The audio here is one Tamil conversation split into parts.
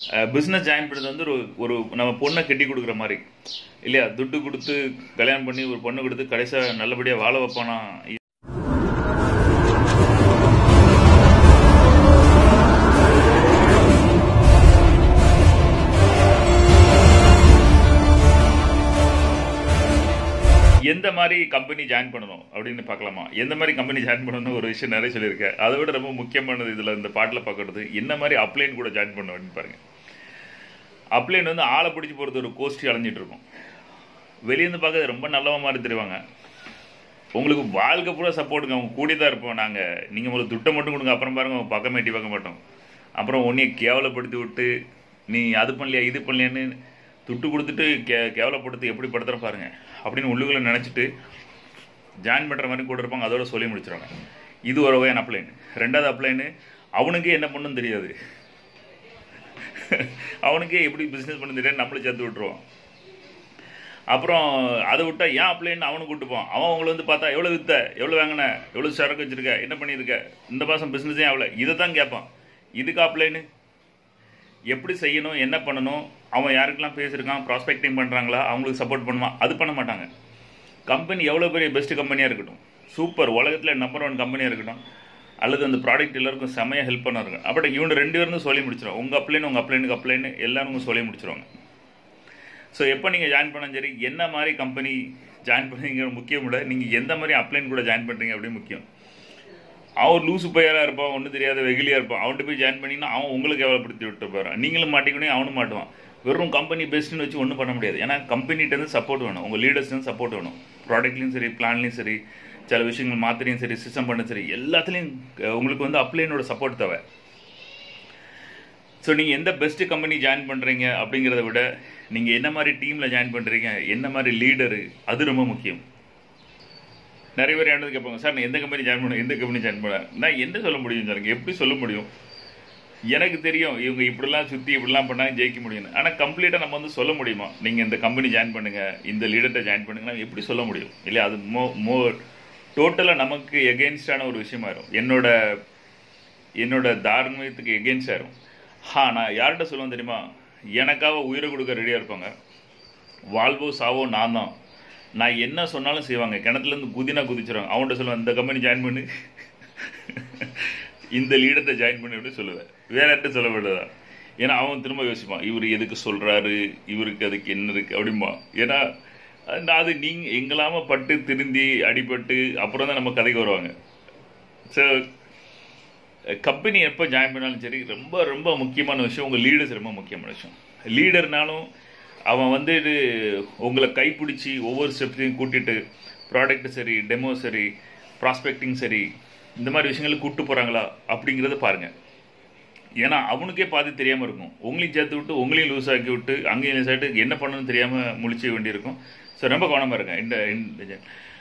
பிஸ்னஸ் ஜாயின் பண்ணுறது வந்து ஒரு ஒரு நம்ம பொண்ணை கட்டி கொடுக்குற மாதிரி இல்லையா துட்டு கொடுத்து கல்யாணம் பண்ணி ஒரு பொண்ணை கொடுத்து கடைசியாக நல்லபடியாக வாழ வைப்பானா எந்த மாதிரி கம்பெனி ஜாயின் பண்ணணும் அப்படின்னு பார்க்கலாமா எந்த மாதிரி கம்பெனி ஜாயின் பண்ணணும் ஒரு விஷயம் நிறைய சொல்லியிருக்கேன் அதை விட ரொம்ப முக்கியமானது இதில் இந்த பாட்டில் பார்க்கறது என்ன மாதிரி அப்ளைன் கூட ஜாயின் பண்ணணும் அப்படின்னு பாருங்க அப்ளைன் வந்து ஆளை பிடிச்சி போகிறது ஒரு கோஷ்டி அலைஞ்சிட்டு இருக்கும் வெளியேருந்து பார்க்க ரொம்ப நல்லவ மாதிரி தெரிவாங்க உங்களுக்கு வாழ்க்கை பூரா சப்போர்ட்டுங்க அவங்க கூடி தான் இருப்போம் நாங்கள் நீங்கள் முதல்ல துட்டை மட்டும் கொடுங்க அப்புறம் பாருங்க அவங்க பக்கமே எட்டி பார்க்க மாட்டோம் அப்புறம் உன்னைய கேவலப்படுத்தி விட்டு நீ அது பண்ணலையா இது பண்ணலையான்னு துட்டு கொடுத்துட்டு கே கேவலப்படுத்தி எப்படி படுத்துற பாருங்க அப்படின்னு உள்ளுக்குள்ள நினச்சிட்டு ஜாயின் பண்ணுற மாதிரி கூட இருப்பாங்க அதோட சொல்லி முடிச்சிருவாங்க இது ஒரு வகையான அப்ளைன் ரெண்டாவது அப்ளைனு அவனுக்கே என்ன பண்ணுன்னு தெரியாது அவனுக்கே எப்படி பிஸ்னஸ் பண்ண தெரியாது நம்மளை சேர்த்து விட்டுருவான் அப்புறம் அதை விட்டா ஏன் அப்ளைன்னு அவனுக்கு கூட்டுப்பான் அவன் உங்களை வந்து பார்த்தா எவ்வளோ வித்த எவ்வளோ வாங்கின எவ்வளோ சரக்கு வச்சிருக்க என்ன பண்ணியிருக்க இந்த மாதம் பிஸ்னஸே அவ்வளோ இதை தான் கேட்பான் இதுக்கு அப்ளைனு எப்படி செய்யணும் என்ன பண்ணணும் அவன் யாருக்கெல்லாம் பேசியிருக்கான் ப்ராஸ்பெக்டிங் பண்ணுறாங்களா அவங்களுக்கு சப்போர்ட் பண்ணுவான் அது பண்ண மாட்டாங்க கம்பெனி எவ்வளோ பெரிய பெஸ்ட் கம்பெனியாக இருக்கட்டும் சூப்பர் உலகத்தில் நம்பர் ஒன் கம்பெனியாக இருக்கட்டும் அல்லது அந்த ப்ராடக்ட் எல்லாருக்கும் செம்மையாக ஹெல்ப் பண்ண இருக்கும் அப்படி இவங்க ரெண்டு பேரும் சொல்லி முடிச்சிடும் உங்கள் அப்ளைன் உங்கள் அப்ளைனுக்கு அப்ளைன்னு எல்லாரும் சொல்லி முடிச்சிருவாங்க ஸோ எப்போ நீங்கள் ஜாயின் பண்ணாலும் சரி என்ன மாதிரி கம்பெனி ஜாயின் பண்ணுறீங்க முக்கியம் இல்லை நீங்கள் எந்த மாதிரி அப்ளைன் கூட ஜாயின் பண்ணுறீங்க அப்படின்னு முக்கியம் அவன் லூசு பையராக இருப்பான் ஒன்றும் தெரியாத வெகுலியாக இருப்பான் அவன்கிட்ட போய் ஜாயின் பண்ணிங்கன்னா அவன் உங்களுக்கு கேவலப்படுத்தி விட்டு போகிறான் நீங்களும் மாட்டிக்கணும் அவனும் மாட்டுவான் வெறும் கம்பெனி பெஸ்ட்டுன்னு வச்சு ஒன்றும் பண்ண முடியாது ஏன்னா கம்பெனிகிட்டேருந்து சப்போர்ட் வேணும் உங்கள் லீடர்ஸ்லேருந்து சப்போர்ட் வேணும் ப்ராடக்ட்லையும் சரி பிளான்லையும் சரி சில விஷயங்கள் மாத்திரையும் சரி சிஸ்டம் பண்ண சரி எல்லாத்துலேயும் உங்களுக்கு வந்து அப்ளைனோட சப்போர்ட் தேவை ஸோ நீங்கள் எந்த பெஸ்ட்டு கம்பெனி ஜாயின் பண்ணுறீங்க அப்படிங்கிறத விட நீங்கள் என்ன மாதிரி டீமில் ஜாயின் பண்ணுறீங்க என்ன மாதிரி லீடரு அது ரொம்ப முக்கியம் நிறைய பேர் என்னது கேட்பாங்க சார் நான் எந்த கம்பெனி ஜாயின் பண்ண எந்த கம்பெனி ஜாயின் பண்ண நான் என்ன சொல்ல முடியும் சார் எப்படி சொல்ல முடியும் எனக்கு தெரியும் இவங்க இப்படிலாம் சுற்றி இப்படிலாம் பண்ணால் ஜெயிக்க முடியும் ஆனால் கம்ப்ளீட்டாக நம்ம வந்து சொல்ல முடியுமா நீங்கள் இந்த கம்பெனி ஜாயின் பண்ணுங்கள் இந்த லீடர்கிட்ட ஜாயின் பண்ணுங்கன்னா எப்படி சொல்ல முடியும் இல்லையா அது மோ மோ டோட்டலாக நமக்கு எகெயின்ஸ்டான ஒரு விஷயமாயிரும் என்னோட என்னோட தார்மீகத்துக்கு எகெயின்ஸ்ட் ஆயிரும் ஹா நான் யார்கிட்ட சொல்லுவேன் தெரியுமா எனக்காக உயிரை கொடுக்க ரெடியாக இருப்பாங்க வாழ்வோ சாவோ நான் தான் நான் என்ன சொன்னாலும் செய்வாங்க கிணத்துலேருந்து குதினா குதிச்சிருவாங்க அவன்கிட்ட சொல்லுவேன் இந்த கம்பெனி ஜாயின் பண்ணு இந்த லீடர்கிட்ட ஜாயின் பண்ணி அப்படின்னு சொல்லுவேன் வேற யார்கிட்ட சொல்ல வேண்டியதா ஏன்னா அவன் திரும்ப யோசிப்பான் இவர் எதுக்கு சொல்கிறாரு இவருக்கு அதுக்கு என்ன இருக்குது அப்படிம்பா ஏன்னா அது நீங்கள் எங்களாம பட்டு திருந்தி அடிபட்டு அப்புறம் தான் நம்ம கதைக்கு வருவாங்க ஸோ கம்பெனி எப்போ ஜாயின் பண்ணாலும் சரி ரொம்ப ரொம்ப முக்கியமான விஷயம் உங்கள் லீடர்ஸ் ரொம்ப முக்கியமான விஷயம் லீடர்னாலும் அவன் வந்து உங்களை கைப்பிடிச்சி ஒவ்வொரு ஸ்டெப்ஸையும் கூட்டிட்டு ப்ராடக்ட் சரி டெமோ சரி ப்ராஸ்பெக்டிங் சரி இந்த மாதிரி விஷயங்களுக்கு கூப்பிட்டு போகிறாங்களா அப்படிங்கிறத பாருங்கள் ஏன்னா அவனுக்கே பாதி தெரியாமல் இருக்கும் உங்களையும் சேர்த்து விட்டு உங்களையும் லூஸ் ஆக்கி விட்டு அங்கேயும் லூஸ் ஆகிட்டு என்ன பண்ணணும்னு தெரியாமல் முழிச்சு வேண்டியிருக்கும் ஸோ ரொம்ப கவனமாக இருக்கேன் இந்த இந்த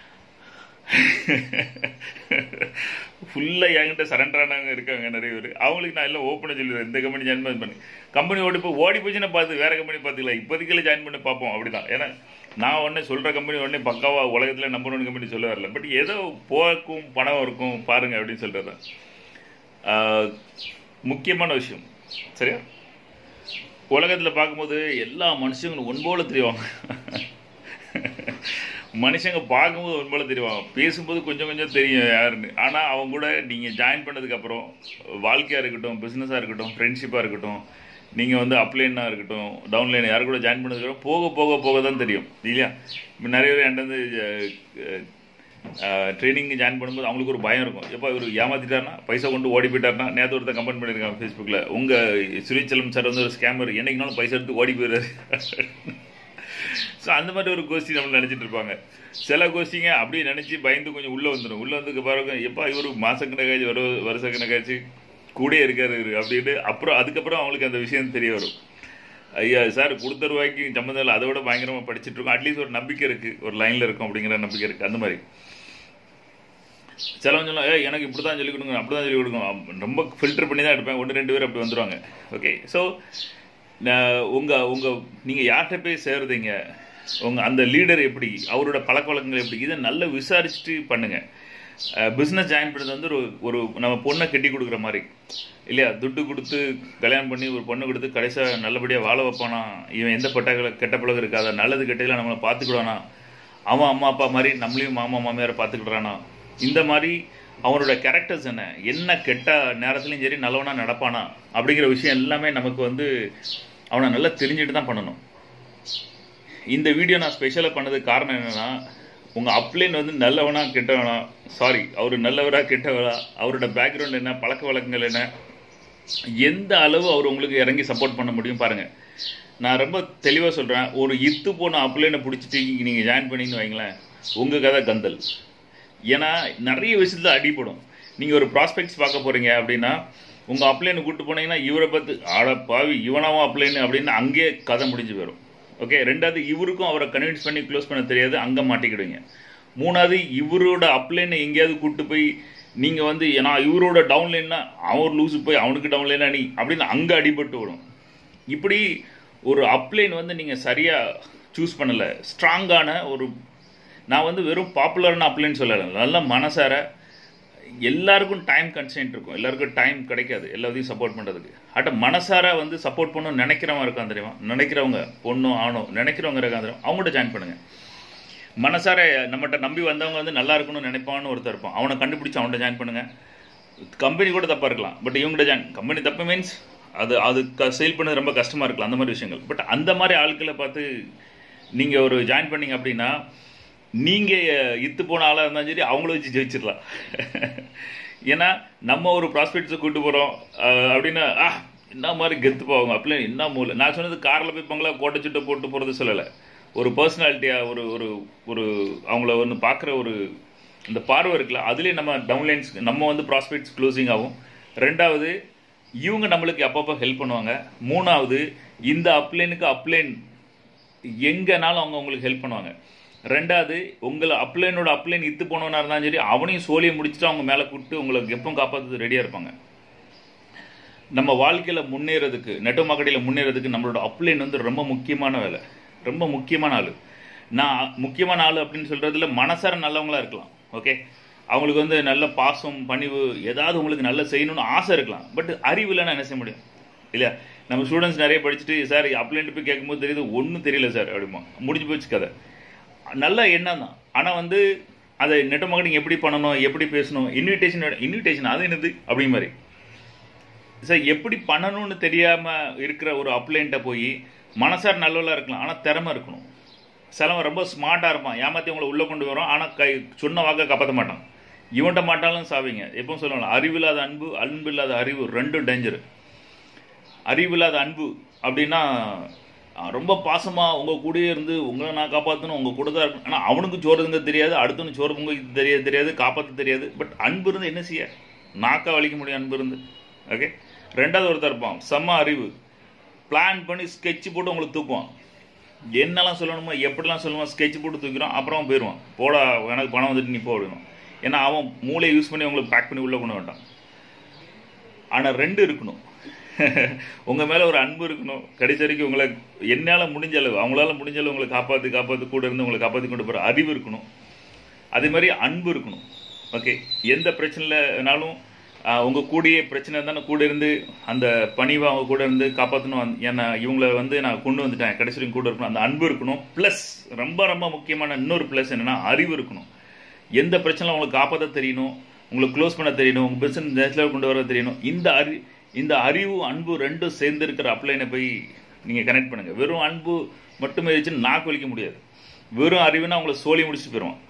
ஃபுல்லாக என்கிட்ட சரண்டர் ஆனவங்க இருக்காங்க நிறைய பேர் அவங்களுக்கு நான் எல்லாம் ஓப்பனாக சொல்லிடுறேன் இந்த கம்பெனி ஜாயின் பண்ணி கம்பெனி ஓடி போய் ஓடி போச்சுன்னா பார்த்து வேறு கம்பெனி பார்த்துக்கலாம் இப்போதைக்கு ஜாயின் பண்ணி பார்ப்போம் அப்படிதான் ஏன்னா நான் உடனே சொல்கிற கம்பெனி உடனே பக்காவாக உலகத்தில் நம்பர் ஒன் கம்பெனி சொல்ல வரல பட் ஏதோ போக்கும் பணம் இருக்கும் பாருங்க அப்படின்னு சொல்கிறது முக்கியமான விஷயம் சரியா உலகத்தில் பார்க்கும்போது எல்லா மனுஷங்களும் ஒன்போல தெரிவாங்க மனுஷங்க பார்க்கும்போது ஒன்போல தெரிவாங்க பேசும்போது கொஞ்சம் கொஞ்சம் தெரியும் யாருன்னு ஆனால் அவங்க கூட நீங்கள் ஜாயின் பண்ணதுக்கப்புறம் வாழ்க்கையாக இருக்கட்டும் பிஸ்னஸாக இருக்கட்டும் ஃப்ரெண்ட்ஷிப்பாக இருக்கட்டும் நீங்கள் வந்து அப்ளைனாக இருக்கட்டும் டவுன்லைன் யார் கூட ஜாயின் பண்ணதுக்கப்புறம் போக போக போக தான் தெரியும் இல்லையா இப்போ நிறைய பேர் என்கிட்ட வந்து ட்ரைனிங் ஜாயின் பண்ணும்போது அவங்களுக்கு ஒரு பயம் இருக்கும் எப்போ இவர் ஏமாத்திட்டாருனா பைசா கொண்டு ஓடி போயிட்டாருனா நேற்று ஒருத்தர் கமெண்ட் பண்ணியிருக்காங்க ஃபேஸ்புக்கில் உங்கள் சுரீச்சலம் சார் வந்து ஒரு ஸ்கேமர் என்னைக்குனாலும் பைசா எடுத்து ஓடி போயிடுறாரு ஸோ அந்த மாதிரி ஒரு கோஷ்டி நம்ம நினச்சிட்டு இருப்பாங்க சில கோஷ்டிங்க அப்படியே நினச்சி பயந்து கொஞ்சம் உள்ளே வந்துடும் உள்ளே வந்து பாருங்க எப்பா இவர் மாதக்கணக்காச்சு வரு வருஷக்கணக்காச்சு கூட இருக்காரு இவர் அப்படின்னு அப்புறம் அதுக்கப்புறம் அவங்களுக்கு அந்த விஷயம் தெரிய வரும் ஐயா சார் கொடுத்த ரூபாய்க்கு சம்மந்தம் இல்லை அதை விட பயங்கரமாக படிச்சுட்டு இருக்கோம் அட்லீஸ்ட் ஒரு நம்பிக்கை இருக்குது ஒரு லைனில் இருக்கும் அப்படிங்கிற நம்பிக்கை இருக்குது அந்த மாதிரி சிலவங்க சொல்லலாம் ஏ எனக்கு இப்படி தான் சொல்லிக் கொடுங்க அப்படி தான் சொல்லிக் கொடுங்க ரொம்ப ஃபில்டர் பண்ணி தான் எடுப்பேன் ஒன்று ரெண்டு பேர் அப்படி வந்துடுவாங்க ஓகே ஸோ உங்கள் உங்கள் நீங்கள் யார்கிட்ட போய் சேருதீங்க உங்கள் அந்த லீடர் எப்படி அவரோட பழக்க வழக்கங்கள் எப்படி இதை நல்லா விசாரிச்சுட்டு பண்ணுங்கள் பிஸ்னஸ் ஜாயின் பண்ணுறது வந்து ஒரு ஒரு நம்ம பொண்ணை கட்டி கொடுக்குற மாதிரி இல்லையா துட்டு கொடுத்து கல்யாணம் பண்ணி ஒரு பொண்ணு கொடுத்து கடைசியாக நல்லபடியாக வாழ வைப்பானா இவன் எந்த பட்டகளை கெட்ட பழகம் இருக்காத நல்லது கெட்டதெல்லாம் நம்மளை பார்த்துக்கிடுவானா அவன் அம்மா அப்பா மாதிரி நம்மளையும் மாமா மாமியாரை பார்த்துக்கிடுறானா இந்த மாதிரி அவனோட கேரக்டர்ஸ் என்ன என்ன கெட்ட நேரத்துலையும் சரி நல்லவனா நடப்பானா அப்படிங்கிற விஷயம் எல்லாமே நமக்கு வந்து அவனை நல்லா தெரிஞ்சுட்டு தான் பண்ணணும் இந்த வீடியோ நான் ஸ்பெஷலாக பண்ணதுக்கு காரணம் என்னன்னா உங்கள் அப்ளைன் வந்து நல்லவனா கெட்டவனா சாரி அவர் நல்லவரா கெட்டவரா அவரோட பேக்ரவுண்ட் என்ன பழக்க வழக்கங்கள் என்ன எந்த அளவு அவர் உங்களுக்கு இறங்கி சப்போர்ட் பண்ண முடியும் பாருங்க நான் ரொம்ப தெளிவாக சொல்கிறேன் ஒரு இத்து போன அப்ளைனை பிடிச்சிட்டு நீங்கள் ஜாயின் பண்ணின்னு வைங்களேன் உங்கள் கதை கந்தல் ஏன்னா நிறைய விஷயத்துல அடிபடும் நீங்கள் ஒரு ப்ராஸ்பெக்ட்ஸ் பார்க்க போகிறீங்க அப்படின்னா உங்கள் அப்ளைனை கூப்பிட்டு போனீங்கன்னா இவரை பார்த்து ஆட பாவி இவனாவும் அப்ளைன் அப்படின்னு அங்கேயே கதை முடிஞ்சு போயிடும் ஓகே ரெண்டாவது இவருக்கும் அவரை கன்வின்ஸ் பண்ணி க்ளோஸ் பண்ண தெரியாது அங்கே மாட்டிக்கிடுவீங்க மூணாவது இவரோட அப்ளைனை எங்கேயாவது கூப்பிட்டு போய் நீங்கள் வந்து ஏன்னா இவரோட டவுன்லைன்னா அவர் லூஸு போய் அவனுக்கு டவுன்லைனா நீ அப்படின்னு அங்கே அடிபட்டு விடும் இப்படி ஒரு அப்ளைன் வந்து நீங்கள் சரியாக சூஸ் பண்ணலை ஸ்ட்ராங்கான ஒரு நான் வந்து வெறும் பாப்புலரான அப்ளைன்னு சொல்லலை நல்ல மனசார எல்லாருக்கும் டைம் கன்ஸ்டன்ட் இருக்கும் எல்லாருக்கும் டைம் கிடைக்காது எல்லாத்தையும் சப்போர்ட் பண்ணுறதுக்கு அட்ட மனசார வந்து சப்போர்ட் பண்ணணும் நினைக்கிறவங்க இருக்கான் தெரியுமா நினைக்கிறவங்க பொண்ணும் ஆணும் நினைக்கிறவங்க இருக்கான் தெரியுமா அவங்கள்ட்ட ஜாயின் பண்ணுங்க மனசார நம்மகிட்ட நம்பி வந்தவங்க வந்து நல்லா இருக்கணும்னு நினைப்பான்னு ஒருத்தர் இருப்பான் அவனை கண்டுபிடிச்சு அவன்கிட்ட ஜாயின் பண்ணுங்க கம்பெனி கூட தப்பாக இருக்கலாம் பட் இவங்ககிட்ட ஜாயின் கம்பெனி தப்பு மீன்ஸ் அது அது சேல் பண்ணது ரொம்ப கஷ்டமாக இருக்கலாம் அந்த மாதிரி விஷயங்கள் பட் அந்த மாதிரி ஆட்களை பார்த்து நீங்கள் ஒரு ஜாயின் பண்ணீங்க அப்படின்னா நீங்கள் இத்து போன ஆளாக இருந்தாலும் சரி அவங்கள வச்சு ஜெயிச்சிடலாம் ஏன்னா நம்ம ஒரு ப்ராஸ்பெக்ட்ஸை கூட்டு போகிறோம் அப்படின்னா ஆ என்ன மாதிரி கெத்து போவாங்க அப்படிலாம் என்ன மூல நான் சொன்னது காரில் போய் பங்களா கோட்டை சுட்டை போட்டு போகிறது சொல்லலை ஒரு பர்சனாலிட்டியாக ஒரு ஒரு ஒரு அவங்கள வந்து பார்க்குற ஒரு இந்த பார்வை இருக்குல்ல அதுலேயே நம்ம டவுன்லைன்ஸ் நம்ம வந்து ப்ராஸ்பெக்ட்ஸ் க்ளோசிங் ஆகும் ரெண்டாவது இவங்க நம்மளுக்கு அப்பப்போ ஹெல்ப் பண்ணுவாங்க மூணாவது இந்த அப்ளைனுக்கு அப்ளைன் எங்கேனாலும் அவங்க உங்களுக்கு ஹெல்ப் பண்ணுவாங்க ரெண்டாவது உங்களை அப்ளைனோட அப்ளைன் இத்து போனவனா இருந்தாலும் சரி அவனையும் சோழியை முடிச்சுட்டு அவங்க மேலே கூப்பிட்டு உங்களுக்கு எப்பவும் காப்பாற்றுறது ரெடியாக இருப்பாங்க நம்ம வாழ்க்கையில் முன்னேறதுக்கு நெட்டோ மக்கடையில் முன்னேறதுக்கு நம்மளோட அப்ளைன் வந்து ரொம்ப முக்கியமான வேலை ரொம்ப முக்கியமான ஆள் நான் முக்கியமான ஆள் அப்படின்னு சொல்கிறதுல மனசார நல்லவங்களா இருக்கலாம் ஓகே அவங்களுக்கு வந்து நல்ல பாசம் பணிவு ஏதாவது உங்களுக்கு நல்ல செய்யணும்னு ஆசை இருக்கலாம் பட் அறிவில் நான் என்ன செய்ய முடியும் இல்லையா நம்ம ஸ்டூடெண்ட்ஸ் நிறைய படிச்சுட்டு சார் அப்ளைன்ட்டு போய் கேட்கும்போது தெரியுது ஒன்றும் தெரியல சார் அப்படிமா முடிஞ்சு போச்சு கதை நல்ல எண்ணம் தான் ஆனால் வந்து அதை நெட்ட மார்க்கெட்டிங் எப்படி பண்ணணும் எப்படி பேசணும் இன்விடேஷன் இன்விடேஷன் அது என்னது அப்படி மாதிரி சார் எப்படி பண்ணணும்னு தெரியாமல் இருக்கிற ஒரு அப்ளைன்ட்ட போய் மனசார் நல்லவளாக இருக்கலாம் ஆனால் திறமை இருக்கணும் சிலவன் ரொம்ப ஸ்மார்ட்டாக இருப்பான் ஏமாற்றி உங்களை உள்ளே கொண்டு வரோம் ஆனால் கை சொன்ன வாக்க காப்பாற்ற மாட்டான் இவன்ட்ட மாட்டாலும் சாவிங்க எப்பவும் சொல்லணும் அறிவில்லாத அன்பு அன்பு இல்லாத அறிவு ரெண்டும் டேஞ்சரு அறிவில்லாத அன்பு அப்படின்னா ரொம்ப பாசமாக உங்கள் கூடயே இருந்து உங்களை நான் காப்பாற்றணும் உங்கள் கூட தான் இருக்கணும் ஆனால் அவனுக்கு சோறுங்க தெரியாது அடுத்தவனு சோறு பொங்க தெரியாது தெரியாது காப்பாற்ற தெரியாது பட் அன்பு இருந்து என்ன செய்ய நாக்கா வலிக்க முடியும் அன்பு இருந்து ஓகே ரெண்டாவது ஒருத்தர் இருப்பான் செம்ம அறிவு பிளான் பண்ணி ஸ்கெட்ச் போட்டு உங்களுக்கு தூக்குவான் என்னெல்லாம் சொல்லணுமோ எப்படிலாம் சொல்லணுமோ ஸ்கெட்ச் போட்டு தூக்கிறோம் அப்புறம் போயிடுவான் போடா எனக்கு பணம் வந்துட்டு நீ போடுவான் ஏன்னா அவன் மூளையை யூஸ் பண்ணி உங்களுக்கு பேக் பண்ணி உள்ளே கொண்டு வேண்டாம் ஆனால் ரெண்டு இருக்கணும் உங்கள் மேலே ஒரு அன்பு இருக்கணும் கடைசி வரைக்கும் உங்களை என்னால் முடிஞ்ச அளவு அவங்களால முடிஞ்ச அளவு உங்களை காப்பாற்றி காப்பாற்றி கூட இருந்து உங்களை காப்பாற்றி கொண்டு போகிற அறிவு இருக்கணும் அதே மாதிரி அன்பு இருக்கணும் ஓகே எந்த பிரச்சனைலனாலும் உங்கள் கூடயே பிரச்சனை இருந்தாலும் கூட இருந்து அந்த பணிவை அவங்க கூட இருந்து காப்பாற்றணும் ஏன்னா இவங்கள வந்து நான் கொண்டு வந்துட்டேன் கடைசி வரைக்கும் கூட இருக்கணும் அந்த அன்பு இருக்கணும் ப்ளஸ் ரொம்ப ரொம்ப முக்கியமான இன்னொரு ப்ளஸ் என்னென்னா அறிவு இருக்கணும் எந்த பிரச்சனையும் உங்களுக்கு காப்பாற்ற தெரியணும் உங்களுக்கு க்ளோஸ் பண்ண தெரியணும் உங்கள் பிஸ்னஸ் நேரத்தில் கொண்டு வர தெரியணும் இந்த அறி இந்த அறிவு அன்பு ரெண்டும் சேர்ந்து இருக்கிற அப்ளைனை போய் நீங்கள் கனெக்ட் பண்ணுங்கள் வெறும் அன்பு மட்டுமே வச்சு நாக்கு வலிக்க முடியாது வெறும் அறிவுனா உங்களை சோழி முடிச்சுட்டு போயிடுவான்